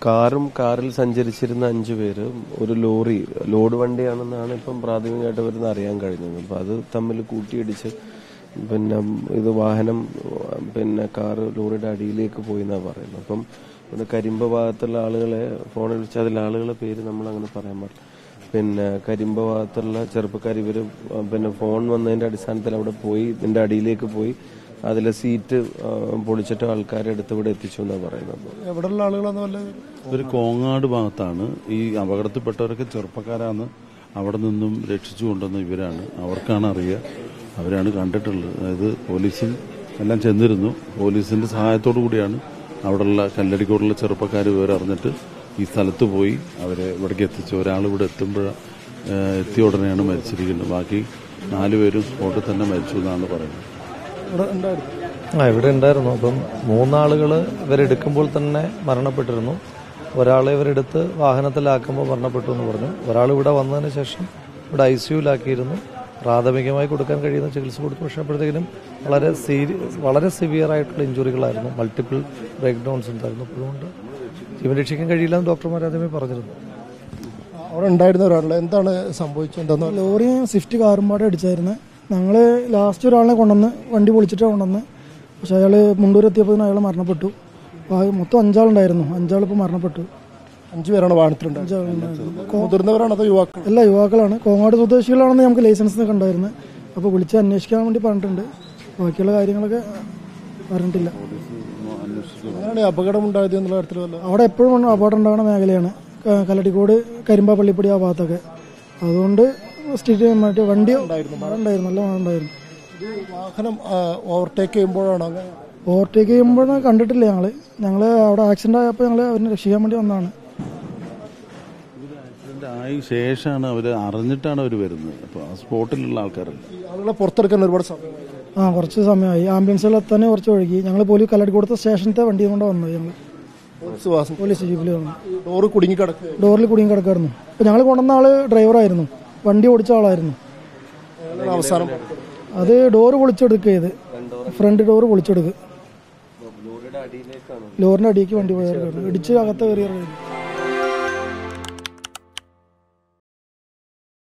കാറും കാറിൽ സഞ്ചരിച്ചിരുന്ന അഞ്ചു പേര് ഒരു ലോറി ലോഡ് വണ്ടിയാണെന്നാണ് ഇപ്പം പ്രാഥമികമായിട്ട് വരുന്ന അറിയാൻ കഴിഞ്ഞത് അപ്പം അത് തമ്മിൽ കൂട്ടിയിടിച്ച് പിന്നെ ഇത് വാഹനം പിന്നെ കാറ് ലോറിയുടെ അടിയിലേക്ക് പോയി എന്നാണ് പറയുന്നത് അപ്പം ഇവിടെ കരിമ്പ ഭാഗത്തുള്ള ആളുകളെ ഫോണിൽ വിളിച്ച് അതിലെ ആളുകളെ പേര് നമ്മൾ അങ്ങനെ പറയാൻ പാടില്ല പിന്നെ കരിമ്പ ഭാഗത്തുള്ള ചെറുപ്പക്കാർ ഇവർ പിന്നെ ഫോൺ വന്നതിന്റെ അടിസ്ഥാനത്തിൽ അവിടെ പോയി ഇതിന്റെ അടിയിലേക്ക് പോയി അതിലെ സീറ്റ് ആ, പൊളിച്ചിട്ട് ആൾക്കാരെ എടുത്ത് ഇവിടെ എത്തിച്ചു എന്നാണ് പറയുന്നത് എവിടെയുള്ള ആളുകളാന്ന് വല്ല ഒരു കോങ്ങാട് ഭാഗത്താണ് ഈ അപകടത്തിൽപ്പെട്ടവരൊക്കെ ചെറുപ്പക്കാരാണ് അവിടെ നിന്നും രക്ഷിച്ചു കൊണ്ടുവന്ന ഇവരാണ് അവർക്കാണ് അറിയുക അവരാണ് കണ്ടിട്ടുള്ളത് അതായത് പോലീസും എല്ലാം ചെന്നിരുന്നു പോലീസിന്റെ സഹായത്തോടു കൂടിയാണ് അവിടെയുള്ള കല്ലടിക്കോടുള്ള ചെറുപ്പക്കാർ വിവരം അറിഞ്ഞിട്ട് ഈ സ്ഥലത്ത് പോയി അവരെ ഇവിടേക്ക് എത്തിച്ചു ഒരാൾ ഇവിടെ എത്തുമ്പോൾ എത്തിയ ഉടനെയാണ് മരിച്ചിരിക്കുന്നത് ബാക്കി നാലുപേരും സ്പോട്ടിൽ തന്നെ മരിച്ചു എന്നാണ് പറയുന്നത് ഇവിടെ ഉണ്ടായിരുന്നു ആ ഇവിടെ ഉണ്ടായിരുന്നു അപ്പം മൂന്നാളുകൾ ഇവരെടുക്കുമ്പോൾ തന്നെ മരണപ്പെട്ടിരുന്നു ഒരാളെ ഇവരെടുത്ത് വാഹനത്തിലാക്കുമ്പോൾ മരണപ്പെട്ടു എന്ന് പറഞ്ഞു ഒരാൾ ഇവിടെ വന്നതിന് ശേഷം ഇവിടെ ഐ സിയുലാക്കിയിരുന്നു പ്രാഥമികമായി കൊടുക്കാൻ കഴിയുന്ന ചികിത്സ കൊടുത്തു പക്ഷേ അപ്പോഴത്തേക്കിനും വളരെ സീരി വളരെ സിവിയർ ആയിട്ടുള്ള ഇഞ്ചുറികളായിരുന്നു മൾട്ടിപ്പിൾ ബ്രേക്ക് ഡൗൺസ് ഉണ്ടായിരുന്നു അതുകൊണ്ട് ജീവൻ രക്ഷിക്കാൻ കഴിയില്ല എന്ന് ഡോക്ടർമാർ ആദ്യമേ പറഞ്ഞിരുന്നു അവിടെ ഉണ്ടായിരുന്ന ഒരാളെ എന്താണ് സംഭവിച്ചത് എന്താന്ന് ലോറി സ്വിഫ്റ്റ് കാറും പാടെ അടിച്ചായിരുന്നു ഞങ്ങൾ ലാസ്റ്റ് ഒരാളെ കൊണ്ടുവന്ന് വണ്ടി പൊളിച്ചിട്ടാണ് കൊണ്ടുവന്ന് പക്ഷെ അയാൾ മുണ്ടൂർ എത്തിയപ്പോൾ അയാൾ മരണപ്പെട്ടു അപ്പോൾ ആ മൊത്തം അഞ്ചാളുണ്ടായിരുന്നു അഞ്ചാളിപ്പോൾ മരണപ്പെട്ടു അഞ്ചു പേരാണ് വാഹനത്തിലുണ്ടായിരുന്നത് മുതിർന്നവരാണ് അതോ യുവാക്കൾ എല്ലാ യുവാക്കളാണ് കോങ്ങാട് സ്വദേശികളാണെന്ന് നമുക്ക് ലൈസൻസ് കണ്ടായിരുന്നത് അപ്പോൾ വിളിച്ച് അന്വേഷിക്കാൻ വേണ്ടി പറഞ്ഞിട്ടുണ്ട് ബാക്കിയുള്ള കാര്യങ്ങളൊക്കെ പറഞ്ഞിട്ടില്ല അങ്ങനെയാണ് അപകടം ഉണ്ടായത് എന്നുള്ള കാര്യത്തിൽ വല്ല അവിടെ എപ്പോഴും അപകടം ഉണ്ടാകുന്ന മേഖലയാണ് ക- കല്ലടിക്കോട് കരിമ്പ പള്ളിപ്പടി ആ ഭാഗത്തൊക്കെ അതുകൊണ്ട് സ്ട്രീറ്റ് മറ്റേ വണ്ടി മഴ ഉണ്ടായിരുന്നു നല്ല മഴ ഉണ്ടായിരുന്നു വാഹനം ഓവർടേക്ക് ചെയ്യുമ്പോഴാണ് അങ്ങനെ ഓവർടേക്ക് ചെയ്യുമ്പോൾ കണ്ടിട്ടില്ല ഞങ്ങള് ഞങ്ങള് അവിടെ ആക്സിഡന്റ് ആയപ്പോൾ ഞങ്ങള് അവരിനെ രക്ഷിക്കാൻ വേണ്ടി വന്നതാണ് ആക്സിഡന്റ് ആയി ശേഷമാണ് അവർ അറിഞ്ഞിട്ടാണ് അവർ വരുന്നത് അപ്പോൾ ആ സ്പോട്ടിലുള്ള ആൾക്കാരല്ല ഈ ആളുകളെ പുറത്തെടുക്കാൻ ഒരുപാട് സമയമായി ആ കുറച്ച് സമയമായി ആംബുലൻസിൽ എത്താൻ കുറച്ച് ഒഴുകി ഞങ്ങൾ പോലും കല്ലടിക്കോടത്തെ സ്റ്റേഷനത്തെ വണ്ടി കൊണ്ട് വന്നത് ഞങ്ങൾ പോലീസ് വാഹനം പോലീസ് ജീപ്പിൽ വന്നു ഡോറ് കുടുങ്ങി കിടക്കുക ഡോറിൽ കുടുങ്ങി കിടക്കായിരുന്നു അപ്പോൾ ഞങ്ങൾ കൊണ്ടുവന്ന ആള് ഡ്രൈവറായിരുന്നു വണ്ടി ഓടിച്ച ആളായിരുന്നു അവസാനം അത് ഡോറ് പൊളിച്ചെടുക്കുക ചെയ്ത് ഫ്രണ്ട് ഡോറ് പൊളിച്ചെടുക്കുക ലോറിന്റെ അടിയിലേക്ക് വണ്ടി പോയായിരുന്നു ഇടിച്ച് അകത്ത് കയറിയത്